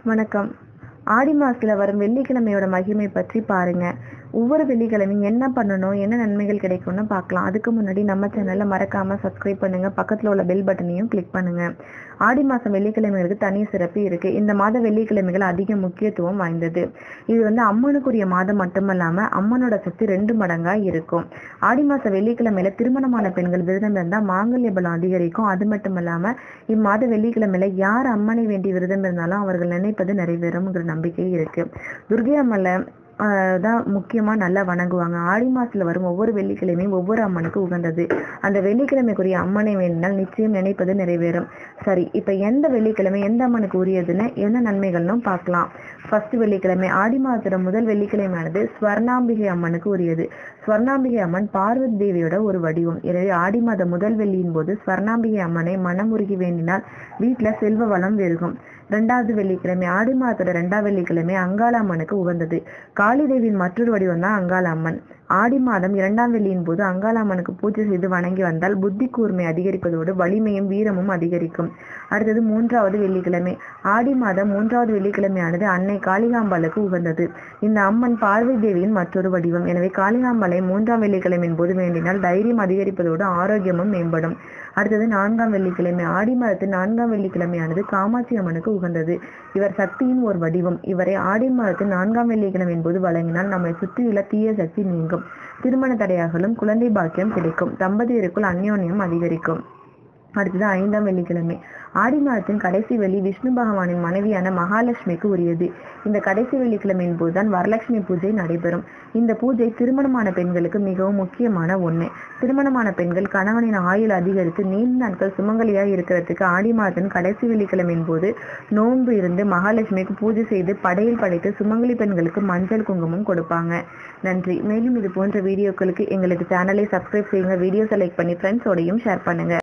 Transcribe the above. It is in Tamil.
வணக்கம் ஆடி மாசத்துல வரும் வெள்ளிக்கிழமையோட மகிமை பற்றி பாருங்க ஒவ்வொரு வெள்ளிக்கிழமையும் என்ன பண்ணணும் என்ன நன்மைகள் கிடைக்கும்னு பார்க்கலாம் அதுக்கு முன்னாடி நம்ம சேனல்ல மறக்காம சப்ஸ்கிரைப் பண்ணுங்க பக்கத்துல உள்ள பெல் பட்டனையும் கிளிக் பண்ணுங்க ஆடி மாசம் வெள்ளிக்கிழமைகளுக்கு தனி சிறப்பு இருக்கு இந்த மாத வெள்ளிக்கிழமைகள் அதிக முக்கியத்துவம் வாய்ந்தது இது வந்து அம்மனுக்குரிய மாதம் மட்டுமல்லாம அம்மனோட சக்தி ரெண்டு மடங்கா இருக்கும் ஆடி மாச வெள்ளிக்கிழமையில திருமணமான பெண்கள் விரதம் இருந்தா மாங்கல்ய பலம் அதிகரிக்கும் அது மட்டும் இல்லாம இம்மாத வெள்ளிக்கிழமையில யார் அம்மனை வேண்டி விரதம் இருந்தாலும் அவர்கள் நினைப்பது நிறைவேறும்ங்கிற நம்பிக்கை இருக்கு துர்கை அம்மனை ஆஹ் தான் முக்கியமா நல்லா வணங்குவாங்க ஆடி மாசத்துல வரும் ஒவ்வொரு வெள்ளிக்கிழமையும் ஒவ்வொரு அம்மனுக்கு உகந்தது அந்த வெள்ளிக்கிழமைக்குரிய அம்மனை வேண்டினால் நிச்சயம் நினைப்பது நிறைவேறும் சரி இப்ப எந்த வெள்ளிக்கிழமை எந்த அம்மனுக்கு உரியதுன்னு என்ன நன்மைகள்னும் பார்க்கலாம் ஃபர்ஸ்ட் வெள்ளிக்கிழமை ஆடி மாதத்தோட முதல் வெள்ளிக்கிழமையானது ஸ்வர்ணாம்பிகை அம்மனுக்கு உரியது ஸ்வர்ணாம்பிகை அம்மன் பார்வதி தேவியோட ஒரு வடிவம் எனவே ஆடி மாத முதல் வெள்ளியின் போது ஸ்வர்ணாம்பிகை அம்மனை மனமுருகி வேண்டினால் வீட்டுல செல்வ வளம் பெருகும் ரெண்டாவது வெள்ளிக்கிழமை ஆடி மாதத்தோட ரெண்டாவது வெள்ளிக்கிழமை அங்காள அம்மனுக்கு உகந்தது காளி தேவியின் மற்றொரு வடிவம் தான் அங்காள அம்மன் ஆடி மாதம் இரண்டாம் வெள்ளியின் போது அங்காள அம்மனுக்கு பூஜை செய்து வணங்கி வந்தால் புத்தி கூர்மை அதிகரிப்பதோடு வலிமையும் வீரமும் அதிகரிக்கும் அடுத்தது மூன்றாவது வெள்ளிக்கிழமை ஆடி மாதம் மூன்றாவது வெள்ளிக்கிழமையானது அன்னை காளிகாம்பாளுக்கு உகந்தது இந்த அம்மன் பார்வை தேவியின் மற்றொரு வடிவம் எனவே காளிகாம்பாளை மூன்றாம் வெள்ளிக்கிழமையின் போது வேண்டினால் தைரியம் அதிகரிப்பதோடு ஆரோக்கியமும் மேம்படும் அடுத்தது நான்காம் வெள்ளிக்கிழமை ஆடி மாதத்து நான்காம் வெள்ளிக்கிழமையானது காமாட்சி அம்மனுக்கு உகந்தது இவர் சக்தியின் ஒரு வடிவம் இவரை ஆடி மாதத்து நான்காம் வெள்ளிக்கிழமையின் போது வழங்கினால் நம்மை சுற்றியுள்ள தீய சக்தி நீங்கும் திருமண தடையாகலும் குழந்தை பாக்கியம் கிடைக்கும் தம்பதியருக்குள் அந்யோன்யம் அதிகரிக்கும் அடுத்தது ஐந்தாம் வெள்ளிக்கிழமை ஆடி மாதத்தின் கடைசி வெள்ளி விஷ்ணு பகவானின் மனைவியான மகாலட்சுமிக்கு உரியது இந்த கடைசி வெள்ளிக்கிழமையின் போதுதான் வரலட்சுமி பூஜை நடைபெறும் இந்த பூஜை திருமணமான பெண்களுக்கு மிகவும் முக்கியமான ஒண்ணு திருமணமான பெண்கள் கணவனின் ஆயுள் அதிகரித்து நீண்ட நாட்கள் சுமங்கலியா இருக்கிறதுக்கு ஆடி மாதத்தின் கடைசி வெள்ளிக்கிழமையின் போது நோன்பு இருந்து மகாலட்சுமிக்கு பூஜை செய்து படையில் படைத்து சுமங்கலி பெண்களுக்கு மஞ்சள் குங்குமம் கொடுப்பாங்க நன்றி மேலும் இது போன்ற வீடியோக்களுக்கு எங்களுக்கு சேனலை சப்ஸ்கிரைப் செய்யுங்க வீடியோஸை லைக் பண்ணி ஃப்ரெண்ட்ஸோடையும் ஷேர் பண்ணுங்க